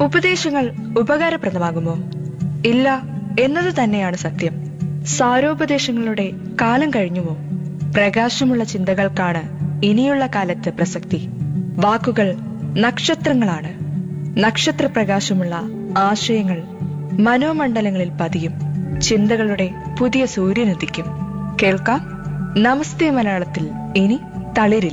ഉപദേശങ്ങൾ ഉപകാരപ്രദമാകുമോ ഇല്ല എന്നത് തന്നെയാണ് സത്യം സാരോപദേശങ്ങളുടെ കാലം കഴിഞ്ഞുമോ പ്രകാശമുള്ള ചിന്തകൾക്കാണ് ഇനിയുള്ള കാലത്ത് പ്രസക്തി വാക്കുകൾ നക്ഷത്രങ്ങളാണ് നക്ഷത്രപ്രകാശമുള്ള ആശയങ്ങൾ മനോമണ്ഡലങ്ങളിൽ പതിയും ചിന്തകളുടെ പുതിയ സൂര്യനുദിക്കും കേൾക്കാം നമസ്തേ മലയാളത്തിൽ ഇനി തളിരില്ല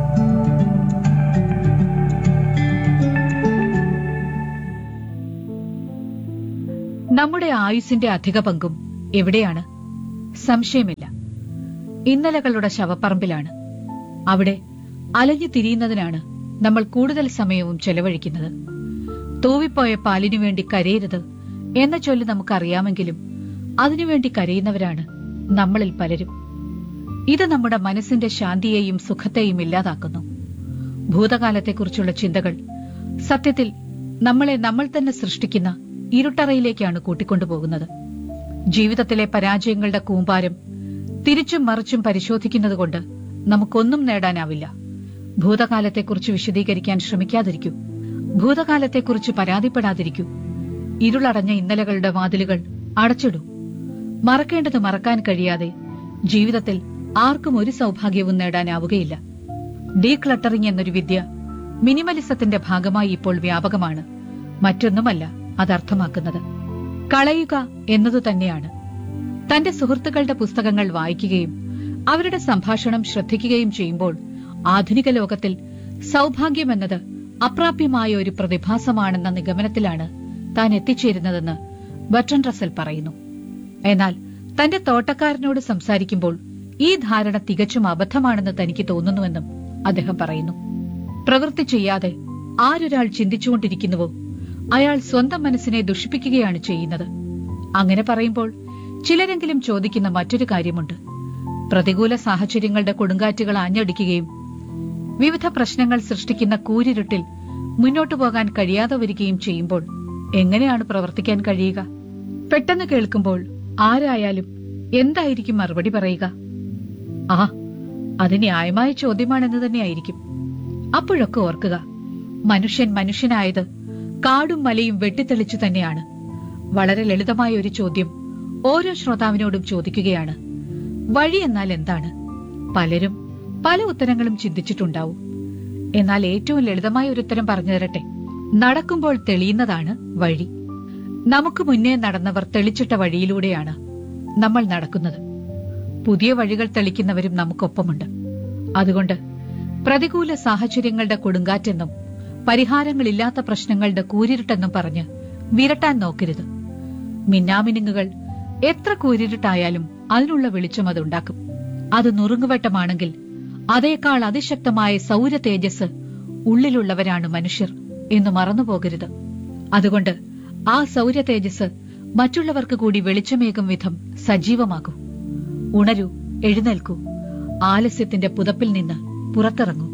നമ്മുടെ ആയുസിന്റെ അധിക പങ്കും എവിടെയാണ് സംശയമില്ല ഇന്നലകളുടെ ശവപ്പറമ്പിലാണ് അവിടെ അലഞ്ഞു തിരിയുന്നതിനാണ് നമ്മൾ കൂടുതൽ സമയവും ചെലവഴിക്കുന്നത് തൂവിപ്പോയ പാലിനു വേണ്ടി കരയരുത് എന്ന ചൊല്ല് നമുക്കറിയാമെങ്കിലും അതിനുവേണ്ടി കരയുന്നവരാണ് നമ്മളിൽ പലരും ഇത് നമ്മുടെ മനസ്സിന്റെ ശാന്തിയെയും സുഖത്തെയും ഇല്ലാതാക്കുന്നു ഭൂതകാലത്തെക്കുറിച്ചുള്ള ചിന്തകൾ സത്യത്തിൽ നമ്മളെ നമ്മൾ തന്നെ സൃഷ്ടിക്കുന്ന ഇരുട്ടറയിലേക്കാണ് കൂട്ടിക്കൊണ്ടുപോകുന്നത് ജീവിതത്തിലെ പരാജയങ്ങളുടെ കൂമ്പാരം തിരിച്ചും മറിച്ചും പരിശോധിക്കുന്നതുകൊണ്ട് നമുക്കൊന്നും നേടാനാവില്ല ഭൂതകാലത്തെക്കുറിച്ച് വിശദീകരിക്കാൻ ശ്രമിക്കാതിരിക്കൂ ഭൂതകാലത്തെക്കുറിച്ച് പരാതിപ്പെടാതിരിക്കൂ ഇരുളടഞ്ഞ ഇന്നലകളുടെ വാതിലുകൾ അടച്ചിടൂ മറക്കേണ്ടത് മറക്കാൻ കഴിയാതെ ജീവിതത്തിൽ ആർക്കും ഒരു സൗഭാഗ്യവും നേടാനാവുകയില്ല ഡീക്ലട്ടറിംഗ് എന്നൊരു വിദ്യ മിനിമലിസത്തിന്റെ ഭാഗമായി ഇപ്പോൾ വ്യാപകമാണ് മറ്റൊന്നുമല്ല അതർത്ഥമാക്കുന്നത് കളയുക എന്നതു തന്നെയാണ് തന്റെ സുഹൃത്തുക്കളുടെ പുസ്തകങ്ങൾ വായിക്കുകയും അവരുടെ സംഭാഷണം ശ്രദ്ധിക്കുകയും ചെയ്യുമ്പോൾ ആധുനിക ലോകത്തിൽ സൗഭാഗ്യമെന്നത് അപ്രാപ്യമായ ഒരു പ്രതിഭാസമാണെന്ന നിഗമനത്തിലാണ് താൻ എത്തിച്ചേരുന്നതെന്ന് ബർട്ടൺ റസൽ പറയുന്നു എന്നാൽ തന്റെ തോട്ടക്കാരനോട് സംസാരിക്കുമ്പോൾ ഈ ധാരണ തികച്ചും അബദ്ധമാണെന്ന് തനിക്ക് തോന്നുന്നുവെന്നും അദ്ദേഹം പറയുന്നു പ്രവൃത്തി ചെയ്യാതെ ആരൊരാൾ ചിന്തിച്ചുകൊണ്ടിരിക്കുന്നുവോ അയാൾ സ്വന്തം മനസ്സിനെ ദുഷിപ്പിക്കുകയാണ് ചെയ്യുന്നത് അങ്ങനെ പറയുമ്പോൾ ചിലരെങ്കിലും ചോദിക്കുന്ന മറ്റൊരു കാര്യമുണ്ട് പ്രതികൂല സാഹചര്യങ്ങളുടെ കൊടുങ്കാറ്റുകൾ ആഞ്ഞടിക്കുകയും വിവിധ പ്രശ്നങ്ങൾ സൃഷ്ടിക്കുന്ന കൂരിരുട്ടിൽ മുന്നോട്ടു പോകാൻ കഴിയാതെ വരികയും ചെയ്യുമ്പോൾ എങ്ങനെയാണ് പ്രവർത്തിക്കാൻ കഴിയുക പെട്ടെന്ന് കേൾക്കുമ്പോൾ ആരായാലും എന്തായിരിക്കും മറുപടി പറയുക ആ അത് ന്യായമായ ചോദ്യമാണെന്ന് തന്നെയായിരിക്കും അപ്പോഴൊക്കെ ഓർക്കുക മനുഷ്യൻ മനുഷ്യനായത് കാടും മലയും വെട്ടിത്തെളിച്ചു തന്നെയാണ് വളരെ ലളിതമായ ഒരു ചോദ്യം ഓരോ ശ്രോതാവിനോടും ചോദിക്കുകയാണ് വഴി എന്നാൽ എന്താണ് പലരും പല ഉത്തരങ്ങളും ചിന്തിച്ചിട്ടുണ്ടാവും എന്നാൽ ഏറ്റവും ലളിതമായ ഒരു ഉത്തരം പറഞ്ഞു തരട്ടെ നടക്കുമ്പോൾ തെളിയുന്നതാണ് വഴി നമുക്ക് മുന്നേ നടന്നവർ തെളിച്ചിട്ട വഴിയിലൂടെയാണ് നമ്മൾ നടക്കുന്നത് പുതിയ വഴികൾ തെളിക്കുന്നവരും നമുക്കൊപ്പമുണ്ട് അതുകൊണ്ട് പ്രതികൂല സാഹചര്യങ്ങളുടെ കൊടുങ്കാറ്റെന്നും പരിഹാരങ്ങളില്ലാത്ത പ്രശ്നങ്ങളുടെ കൂരിരുട്ടെന്നും പറഞ്ഞ് വിരട്ടാൻ നോക്കരുത് മിന്നാമിനുങ്ങുകൾ എത്ര കൂരിരുട്ടായാലും അതിനുള്ള വെളിച്ചം അതുണ്ടാക്കും അത് നുറുങ്ങുവട്ടമാണെങ്കിൽ അതേക്കാൾ അതിശക്തമായ സൗര തേജസ് ഉള്ളിലുള്ളവരാണ് മനുഷ്യർ എന്ന് മറന്നുപോകരുത് അതുകൊണ്ട് ആ സൗര തേജസ് മറ്റുള്ളവർക്ക് കൂടി വെളിച്ചമേകും വിധം സജീവമാകൂ ഉണരൂ എഴുന്നേൽക്കൂ ആലസ്യത്തിന്റെ പുതപ്പിൽ നിന്ന് പുറത്തിറങ്ങൂ